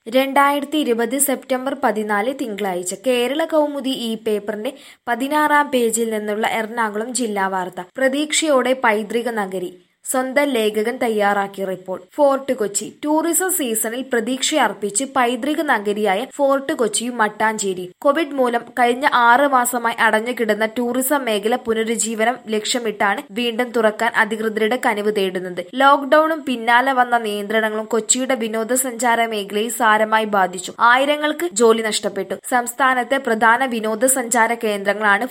രണ്ടായിരത്തി ഇരുപത് സെപ്റ്റംബർ പതിനാല് തിങ്കളാഴ്ച കേരള കൗമുദി ഈ പേപ്പറിന്റെ പതിനാറാം പേജിൽ നിന്നുള്ള എറണാകുളം ജില്ലാ വാർത്ത പ്രതീക്ഷയോടെ പൈതൃക നഗരി സ്വന്തം ലേഖകൻ തയ്യാറാക്കിയ റിപ്പോർട്ട് ഫോർട്ട് കൊച്ചി ടൂറിസം സീസണിൽ പ്രതീക്ഷയർപ്പിച്ച് പൈതൃക നഗരിയായ ഫോർട്ട് കൊച്ചിയും മട്ടാഞ്ചേരിയും കോവിഡ് മൂലം കഴിഞ്ഞ ആറ് മാസമായി അടഞ്ഞുകിടന്ന ടൂറിസം മേഖല പുനരുജ്ജീവനം ലക്ഷ്യമിട്ടാണ് വീണ്ടും തുറക്കാൻ അധികൃതരുടെ കനിവ് തേടുന്നത് ലോക്ഡൌണും പിന്നാലെ വന്ന നിയന്ത്രണങ്ങളും കൊച്ചിയുടെ വിനോദസഞ്ചാര മേഖലയെ സാരമായി ബാധിച്ചു ആയിരങ്ങൾക്ക് ജോലി നഷ്ടപ്പെട്ടു സംസ്ഥാനത്തെ പ്രധാന വിനോദസഞ്ചാര കേന്ദ്രങ്ങളാണ്